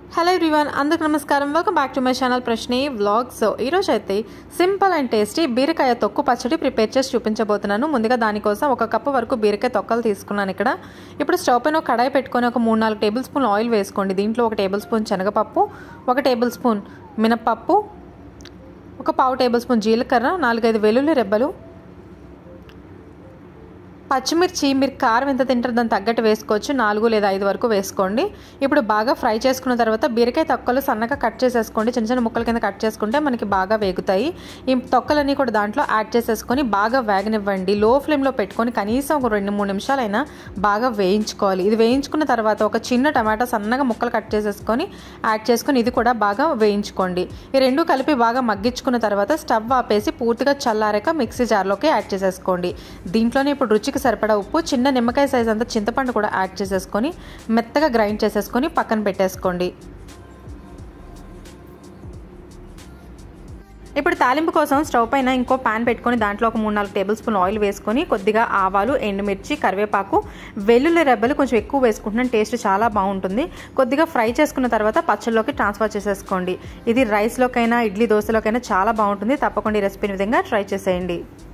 hello everyone అందరికి నమస్కారం welcome back to my channel ప్రశ్నే వ్లాగ్ సో ఈరోజు అయితే సింపుల్ అండ్ టేస్టీ బీరకాయ తొక్కు పచ్చడి ప్రిపేర్ చేసి చూపించబోతున్నాను ముందుగా దానికోసం ఒక కప్పు వరకు బీరకాయ తొక్కలు తీసుకున్నాను ఇక్కడ ఇప్పుడు స్టవ్ పైన ఒక కడాయి పెట్టుకొని ఒక మూడు నాలుగు టేబుల్ స్పూన్ ఆయిల్ వేసుకోండి దీంట్లో ఒక టేబుల్ స్పూన్ శనగపప్పు ఒక టేబుల్ స్పూన్ మినప్పప్పు ఒక పావు టేబుల్ స్పూన్ జీలకర్ర నాలుగైదు వెల్లుల్లి రెబ్బలు పచ్చిమిర్చి మీరు కారం ఎంత తింటారో దాన్ని తగ్గట్టు వేసుకోవచ్చు నాలుగు లేదా ఐదు వరకు వేసుకోండి ఇప్పుడు బాగా ఫ్రై చేసుకున్న తర్వాత బీరకాయ తొక్కలు సన్నగా కట్ చేసేసుకోండి చిన్న చిన్న ముక్కల కింద కట్ చేసుకుంటే మనకి బాగా వేగుతాయి ఈ తొక్కలన్నీ కూడా దాంట్లో యాడ్ చేసేసుకొని బాగా వేగనివ్వండి లో ఫ్లేమ్లో పెట్టుకొని కనీసం ఒక రెండు మూడు నిమిషాలైనా బాగా వేయించుకోవాలి ఇది వేయించుకున్న తర్వాత ఒక చిన్న టమాటా సన్నగా ముక్కలు కట్ చేసేసుకొని యాడ్ చేసుకొని ఇది కూడా బాగా వేయించుకోండి ఈ రెండు కలిపి బాగా మగ్గించుకున్న తర్వాత స్టవ్ ఆపేసి పూర్తిగా చల్లారాక మిక్సీ జార్లోకి యాడ్ చేసేసుకోండి దీంట్లోనే ఇప్పుడు రుచికి సరిపడా ఉప్పు చిన్న నిమ్మకాయ సైజ్ అంతా చింతపండు కూడా యాడ్ చేసేసుకొని మెత్తగా గ్రైండ్ చేసేసుకొని పక్కన పెట్టేసుకోండి ఇప్పుడు తాలింపు కోసం స్టవ్ పైన ఇంకో ప్యాన్ పెట్టుకొని దాంట్లో ఒక మూడు నాలుగు టేబుల్ స్పూన్ ఆయిల్ వేసుకొని కొద్దిగా ఆవాలు ఎండుమిర్చి కరివేపాకు వెల్లుల్లి రెబ్బలు కొంచెం ఎక్కువ వేసుకుంటున్నాను టేస్ట్ చాలా బాగుంటుంది కొద్దిగా ఫ్రై చేసుకున్న తర్వాత పచ్చళ్ళలోకి ట్రాన్స్ఫర్ చేసేసుకోండి ఇది రైస్లోకైనా ఇడ్లీ దోశలోకైనా చాలా బాగుంటుంది తప్పకుండా ఈ రెసిపీని విధంగా ట్రై చేసేయండి